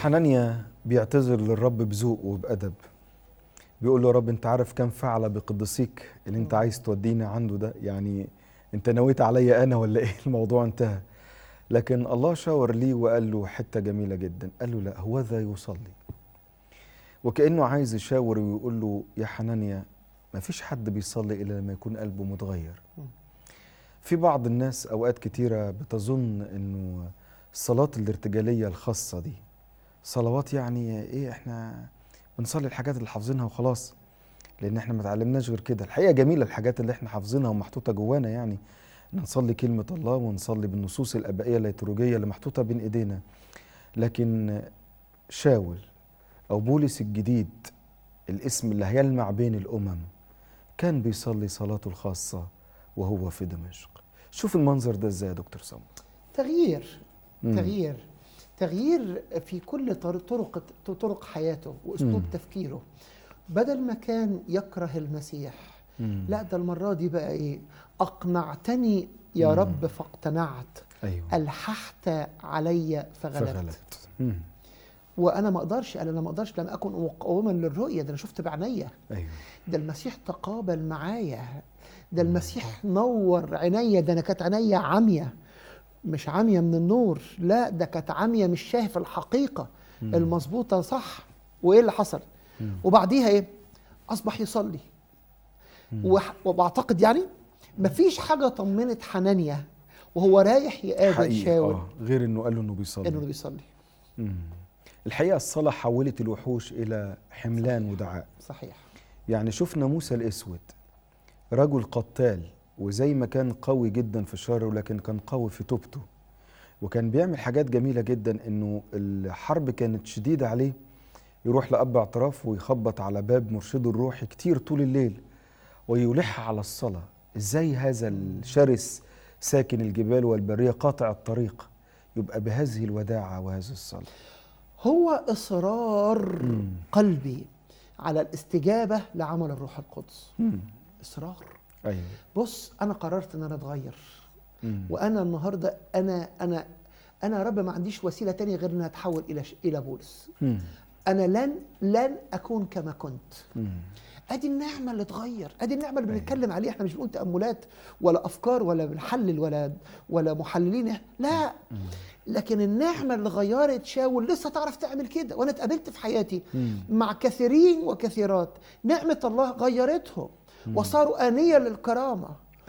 حنانيا بيعتذر للرب بذوق وبأدب بيقول له يا رب انت عارف كم فعل بقدسيك اللي انت عايز تودينا عنده ده يعني انت نويت عليا انا ولا ايه الموضوع انتهى لكن الله شاور ليه وقال له حته جميله جدا قال له لا هو ذا يصلي وكانه عايز يشاور ويقول له يا حنانيا ما فيش حد بيصلي الا لما يكون قلبه متغير في بعض الناس اوقات كتيره بتظن انه الصلاه الارتجاليه الخاصه دي صلوات يعني ايه احنا بنصلي الحاجات اللي حافظينها وخلاص لان احنا ما اتعلمناش غير كده الحقيقه جميله الحاجات اللي احنا حافظينها ومحطوطه جوانا يعني إن نصلي كلمه الله ونصلي بالنصوص الابائيه الليتروجيه اللي محطوطه بين ايدينا لكن شاول او بولس الجديد الاسم اللي هيلمع بين الامم كان بيصلي صلاته الخاصه وهو في دمشق شوف المنظر ده ازاي يا دكتور صمت تغيير مم. تغيير تغيير في كل طر- طرق طرق حياته واسلوب مم. تفكيره بدل ما كان يكره المسيح مم. لا ده المره دي بقى ايه اقنعتني يا مم. رب فاقتنعت ايوه الححت علي فغلبت, فغلبت مم. وانا ما اقدرش انا ما اقدرش لم اكن مقاوما للرؤيه ده انا شفت بعينيا ايوه ده المسيح تقابل معايا ده المسيح نور عينيا ده انا كانت عينيا عمية مش عمية من النور لا ده كانت عمية مش شايف الحقيقة مم. المظبوطة صح وايه اللي حصل مم. وبعديها ايه اصبح يصلي مم. وح- وبعتقد يعني مفيش حاجة طمنت حنانيا وهو رايح يقابل حقيقي شاول اه غير انه قال له انه بيصلي انه بيصلي مم. الحقيقه الصلاه حولت الوحوش الى حملان ودعاء صحيح يعني شفنا موسى الاسود رجل قتال وزي ما كان قوي جدا في الشر ولكن كان قوي في توبته وكان بيعمل حاجات جميله جدا انه الحرب كانت شديده عليه يروح لاب اعتراف ويخبط على باب مرشده الروحي كتير طول الليل ويلح على الصلاه ازاي هذا الشرس ساكن الجبال والبريه قاطع الطريق يبقى بهذه الوداعه وهذه الصلاه هو اصرار مم. قلبي على الاستجابة لعمل الروح القدس مم. اصرار ايوه بص انا قررت ان انا اتغير مم. وانا النهارده انا انا انا يا رب ما عنديش وسيله تانية غير انها اتحول الى ش- الى بولس مم. انا لن لن اكون كما كنت مم. ادي النعمه اللي اتغير ادي النعمه اللي بنتكلم عليها احنا مش بنقول تاملات ولا افكار ولا بنحلل ولا ولا محللين لا لكن النعمه اللي غيرت شاول لسه تعرف تعمل كده وانا اتقابلت في حياتي مم. مع كثيرين وكثيرات نعمه الله غيرتهم وصاروا انيه للكرامه